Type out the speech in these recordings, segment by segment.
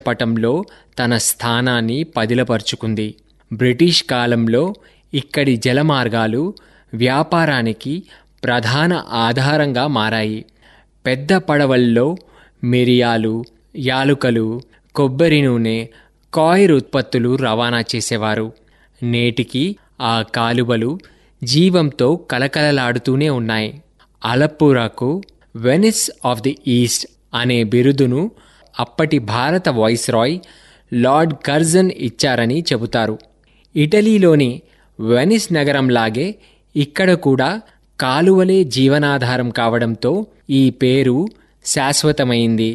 పటంలో తన స్థానాన్ని పదిలపరుచుకుంది బ్రిటిష్ కాలంలో ఇక్కడి జలమార్గాలు వ్యాపారానికి ప్రధాన ఆధారంగా మారాయి పెద్ద పడవల్లో మిరియాలు యాలుకలు కొబ్బరి నూనె కాయిర్ ఉత్పత్తులు రవాణా చేసేవారు నేటికి ఆ కాలువలు జీవంతో కలకలలాడుతూనే ఉన్నాయి అలప్పురాకు వెనిస్ ఆఫ్ ది ఈస్ట్ అనే బిరుదును అప్పటి భారత వైస్రాయ్ లార్డ్ కర్జన్ ఇచ్చారని చెబుతారు ఇటలీలోని వెనిస్ నగరంలాగే ఇక్కడ కూడా కాలువలే జీవనాధారం కావడంతో ఈ పేరు శాశ్వతమైంది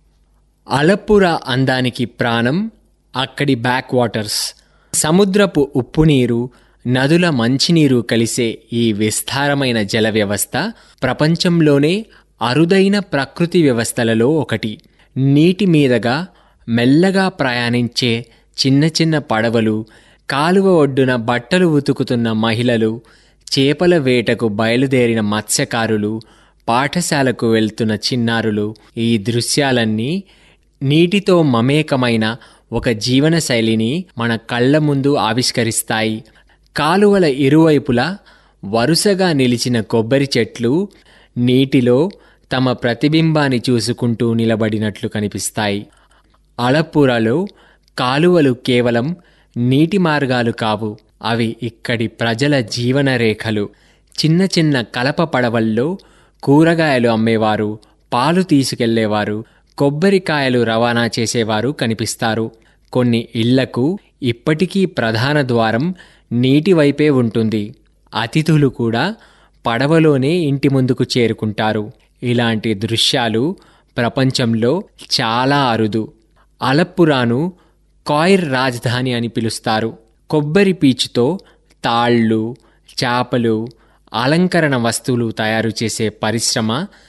అలప్పుర అందానికి ప్రాణం అక్కడి బ్యాక్ వాటర్స్ సముద్రపు ఉప్పు నీరు నదుల మంచినీరు కలిసే ఈ విస్తారమైన జల వ్యవస్థ ప్రపంచంలోనే అరుదైన ప్రకృతి వ్యవస్థలలో ఒకటి నీటి మీదగా మెల్లగా ప్రయాణించే చిన్న చిన్న పడవలు కాలువ ఒడ్డున బట్టలు ఉతుకుతున్న మహిళలు చేపల వేటకు బయలుదేరిన మత్స్యకారులు పాఠశాలకు వెళ్తున్న చిన్నారులు ఈ దృశ్యాలన్నీ నీటితో మమేకమైన ఒక జీవన శైలిని మన కళ్ళ ముందు ఆవిష్కరిస్తాయి కాలువల ఇరువైపులా వరుసగా నిలిచిన కొబ్బరి చెట్లు నీటిలో తమ ప్రతిబింబాన్ని చూసుకుంటూ నిలబడినట్లు కనిపిస్తాయి అలప్పురలో కాలువలు కేవలం నీటి మార్గాలు కావు అవి ఇక్కడి ప్రజల జీవన రేఖలు చిన్న చిన్న కలప పడవల్లో కూరగాయలు అమ్మేవారు పాలు తీసుకెళ్లేవారు కొబ్బరికాయలు రవాణా చేసేవారు కనిపిస్తారు కొన్ని ఇళ్లకు ఇప్పటికీ ప్రధాన ద్వారం నీటి వైపే ఉంటుంది అతిథులు కూడా పడవలోనే ఇంటి ముందుకు చేరుకుంటారు ఇలాంటి దృశ్యాలు ప్రపంచంలో చాలా అరుదు అలప్పురాను కాయిర్ రాజధాని అని పిలుస్తారు కొబ్బరి పీచుతో తాళ్ళు చేపలు అలంకరణ వస్తువులు తయారు చేసే పరిశ్రమ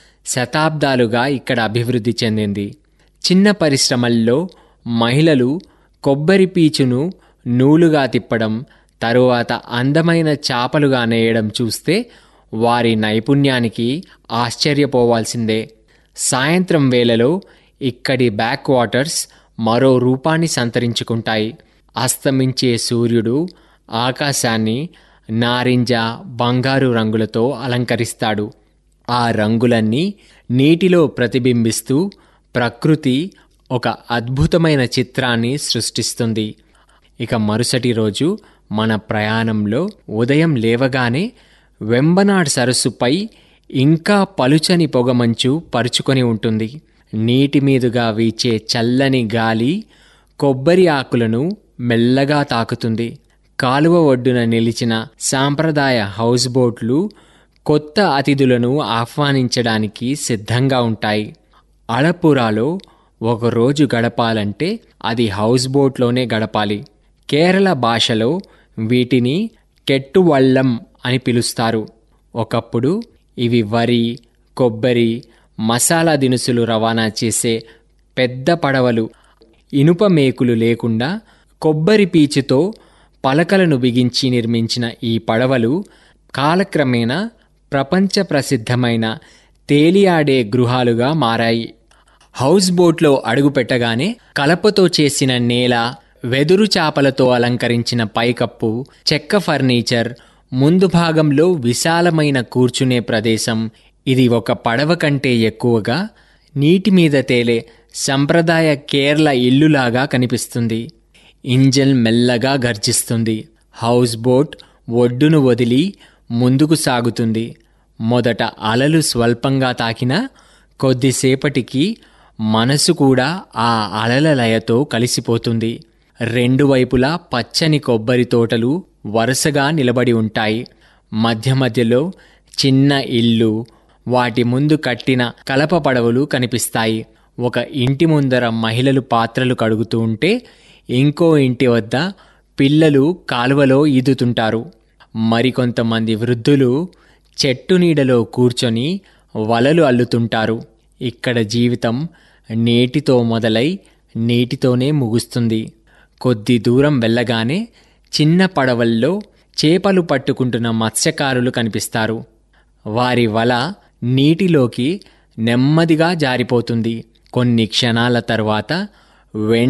శతాబ్దాలుగా ఇక్కడ అభివృద్ధి చెందింది చిన్న పరిశ్రమల్లో మహిళలు కొబ్బరి పీచును నూలుగా తిప్పడం తరువాత అందమైన చాపలుగా నేయడం చూస్తే వారి నైపుణ్యానికి ఆశ్చర్యపోవాల్సిందే సాయంత్రం వేళలో ఇక్కడి బ్యాక్ వాటర్స్ మరో రూపాన్ని సంతరించుకుంటాయి అస్తమించే సూర్యుడు ఆకాశాన్ని నారింజ బంగారు రంగులతో అలంకరిస్తాడు ఆ రంగులన్నీ నీటిలో ప్రతిబింబిస్తూ ప్రకృతి ఒక అద్భుతమైన చిత్రాన్ని సృష్టిస్తుంది ఇక మరుసటి రోజు మన ప్రయాణంలో ఉదయం లేవగానే వెంబనాడ్ సరస్సుపై ఇంకా పలుచని పొగమంచు పరుచుకొని ఉంటుంది నీటి మీదుగా వీచే చల్లని గాలి కొబ్బరి ఆకులను మెల్లగా తాకుతుంది కాలువ ఒడ్డున నిలిచిన సాంప్రదాయ హౌస్ బోట్లు కొత్త అతిథులను ఆహ్వానించడానికి సిద్ధంగా ఉంటాయి అళపురాలో ఒక రోజు గడపాలంటే అది హౌస్ బోట్లోనే గడపాలి కేరళ భాషలో వీటిని కెట్టువళ్ళం అని పిలుస్తారు ఒకప్పుడు ఇవి వరి కొబ్బరి మసాలా దినుసులు రవాణా చేసే పెద్ద పడవలు ఇనుప మేకులు లేకుండా కొబ్బరి పీచుతో పలకలను బిగించి నిర్మించిన ఈ పడవలు కాలక్రమేణా ప్రపంచ ప్రసిద్ధమైన తేలియాడే గృహాలుగా మారాయి హౌస్ బోట్లో అడుగుపెట్టగానే కలపతో చేసిన నేల వెదురు చాపలతో అలంకరించిన పైకప్పు చెక్క ఫర్నిచర్ ముందు భాగంలో విశాలమైన కూర్చునే ప్రదేశం ఇది ఒక పడవ కంటే ఎక్కువగా నీటి మీద తేలే సంప్రదాయ కేరళ ఇల్లులాగా కనిపిస్తుంది ఇంజన్ మెల్లగా గర్జిస్తుంది హౌస్ బోట్ ఒడ్డును వదిలి ముందుకు సాగుతుంది మొదట అలలు స్వల్పంగా తాకినా కొద్దిసేపటికి మనసు కూడా ఆ అలల లయతో కలిసిపోతుంది రెండు వైపులా పచ్చని కొబ్బరి తోటలు వరుసగా నిలబడి ఉంటాయి మధ్య మధ్యలో చిన్న ఇల్లు వాటి ముందు కట్టిన కలప పడవలు కనిపిస్తాయి ఒక ఇంటి ముందర మహిళలు పాత్రలు కడుగుతూ ఉంటే ఇంకో ఇంటి వద్ద పిల్లలు కాలువలో ఈదుతుంటారు మరికొంతమంది వృద్ధులు చెట్టు నీడలో కూర్చొని వలలు అల్లుతుంటారు ఇక్కడ జీవితం నేటితో మొదలై నీటితోనే ముగుస్తుంది కొద్ది దూరం వెళ్ళగానే చిన్న పడవల్లో చేపలు పట్టుకుంటున్న మత్స్యకారులు కనిపిస్తారు వారి వల నీటిలోకి నెమ్మదిగా జారిపోతుంది కొన్ని క్షణాల తర్వాత వెంట